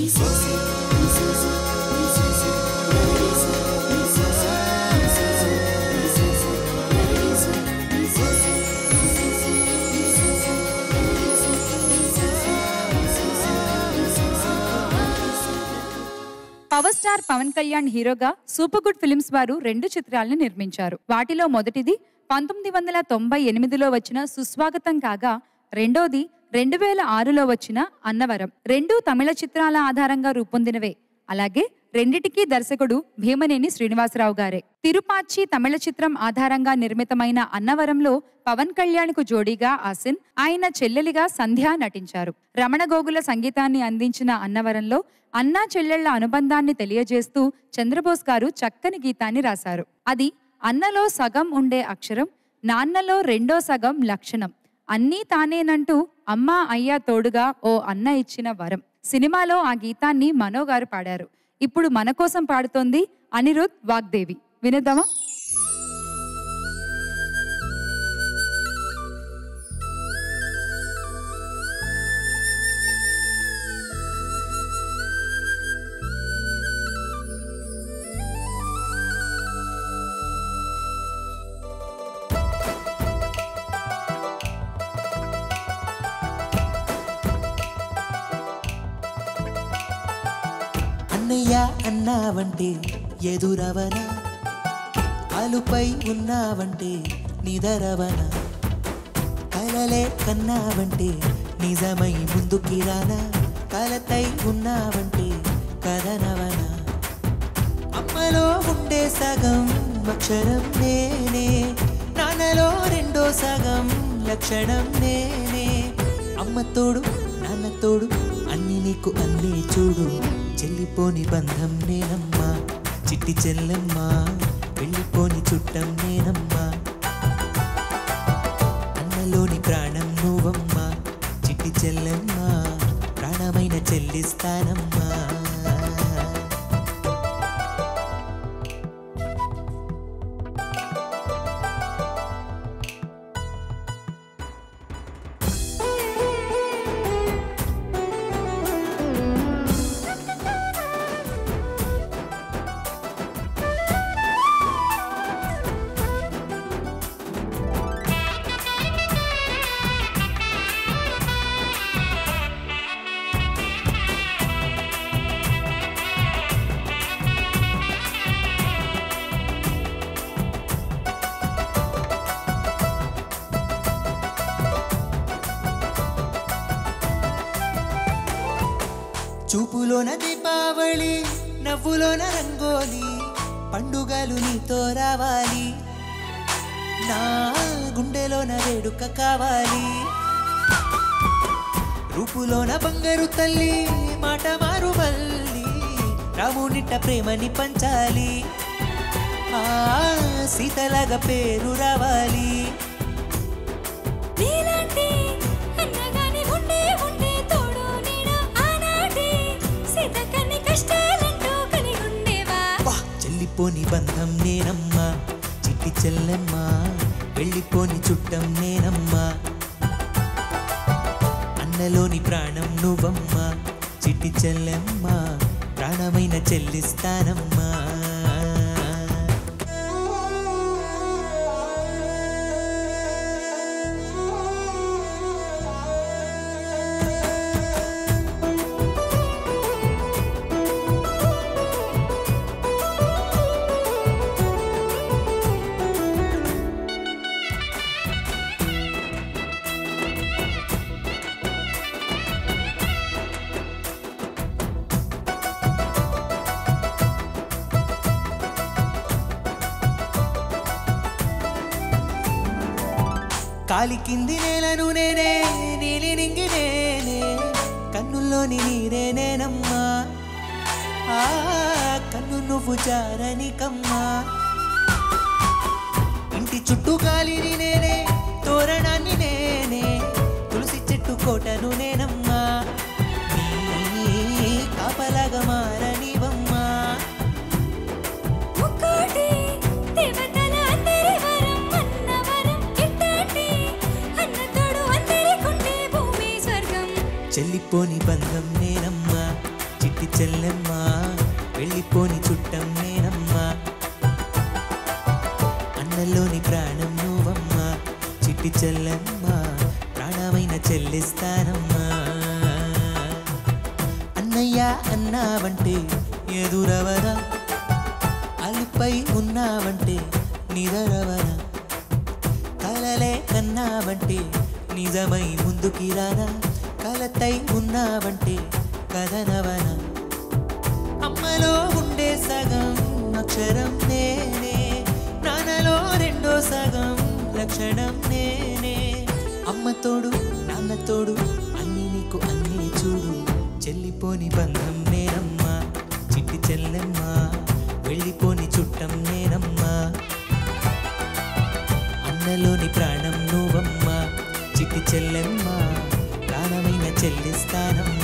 power star Pawan Kalyan హీరోగా super good films వారు రెండు చిత్రాలను నిర్మించారు వాటిలో మొదటిది పంతొమ్మిది వందల తొంభై ఎనిమిదిలో వచ్చిన సుస్వాగతం కాగా రెండోది రెండు వేల ఆరులో వచ్చిన అన్నవరం రెండు తమిళ చిత్రాల ఆధారంగా రూపొందినవే అలాగే రెండిటికీ దర్శకుడు భీమనేని శ్రీనివాసరావు గారే తిరుపాచి తమిళ చిత్రం ఆధారంగా నిర్మితమైన అన్నవరంలో పవన్ కళ్యాణ్కు జోడీగా ఆసిన్ ఆయన చెల్లెలిగా సంధ్య నటించారు రమణ గోగుల సంగీతాన్ని అందించిన అన్నవరంలో అన్నా చెల్లెళ్ల అనుబంధాన్ని తెలియజేస్తూ చంద్రబోస్ గారు చక్కని గీతాన్ని రాశారు అది అన్నలో సగం ఉండే అక్షరం నాన్నలో రెండో సగం లక్షణం అన్నీ తానేనంటూ అమ్మా అయ్యా తోడుగా ఓ అన్న ఇచ్చిన వరం సినిమాలో ఆ గీతాన్ని మనో గారు పాడారు ఇప్పుడు మన కోసం పాడుతోంది అనిరుద్ వాగ్దేవి వినేద్దామా అన్నయ్య అన్నావంటే ఎదురవనా అలుపై ఉన్నావంటే నిదరవనా కలలే కన్నావంటే నిజమై ముందుకి రానా కలతై ఉన్నావంటే కథనవనా అమ్మలో ఉండే సగం అక్షరం నేనే నాన్నలో రెండో సగం లక్షణం నేనే అమ్మ తోడు నాన్న తోడు అన్ని నీకు అన్నీ చూడు చెల్లిపోని బంధం నేనమ్మా చిట్టి చెల్లెమ్మా వెళ్ళిపోని చుట్టం నేనమ్మా అన్నలోని ప్రాణం నువ్వమ్మా చిట్టి చెల్లెమ్మా ప్రాణమైన చెల్లిస్తానమ్మా చూపులోన దీపావళి నవ్వులోన రంగోలి పండుగలు నీతో రావాలి నా గుండెలోన వేడుక కావాలి రూపులోన బంగారు తల్లి మాట మారు మళ్ళీ రామునిట్ట ప్రేమని పంచాలి ఆ సీతలాగా పేరు రావాలి నీలాంటి అన్నగాని ఉండే ఉండే తోడు నీడ ఆనాటి సీతకన్ని కష్టాలంటూ కలిగి ఉండేవా వా చెల్లిపోని బంధం నేనమ్మా చిట్టి చెల్లెమ్మా వెళ్ళిపోని చుట్టం నేనమ్మా అన్నలోని ప్రాణం నువ్వమ్మా చిట్టి చెల్లెమ్మా ప్రాణమైన చెల్లిస్తానమ్మా కాలి కింది నేలను నేనే నీలి నింగి నేనే కన్నుల్లోని నీరే నేనమ్మా ఆ కన్ను నువ్వు జారనికమ్మా ఇంటి చుట్టూ గాలిని నేనే తోరణాన్ని నేనే తులసి చెట్టు కోటను నేనమ్మా నీ కాపలాగా మారనివమ్మా ముక్కోటి దేవతల అందరి వరం అన్న వరం ఇట్టాటి అన్న తోడు అందరికుంటే భూమి స్వర్గం చెల్లిపోని బంధం నేనమ్మా చిట్టి చెల్లెమ్మ వెళ్ళిపోని చుట్టం నేనమ్మా అన్నలోని ప్రాణం నువ్వమ్మా చిట్టి చెల్లెమ్మ ప్రాణమైన చెల్లిస్తానమ్మా అన్నయ్య అన్నావంటే ఎదురవరా అలిపై ఉన్నావంటే నిదరవరా కలలే కన్నావంటే నిజమై ముందుకి రానా కలతై ఉన్నావంటే కథనవనా అమ్మలో ఉండే సగం అక్షరం నేనే నాన్నలో రెండో సగం లక్షణం నేనే అమ్మ తోడు నాన్న తోడు అన్ని నీకు అన్ని చూడు చెల్లిపోని బంధం నేనమ్మా చిట్టి చెల్లెమ్మ వెళ్ళిపోని చుట్టం నేనమ్మా అన్నలోని ప్రాణం నువ్వమ్మా చిట్టి చెల్లెమ్మ ప్రాణమైన చెల్లిస్తానమ్మా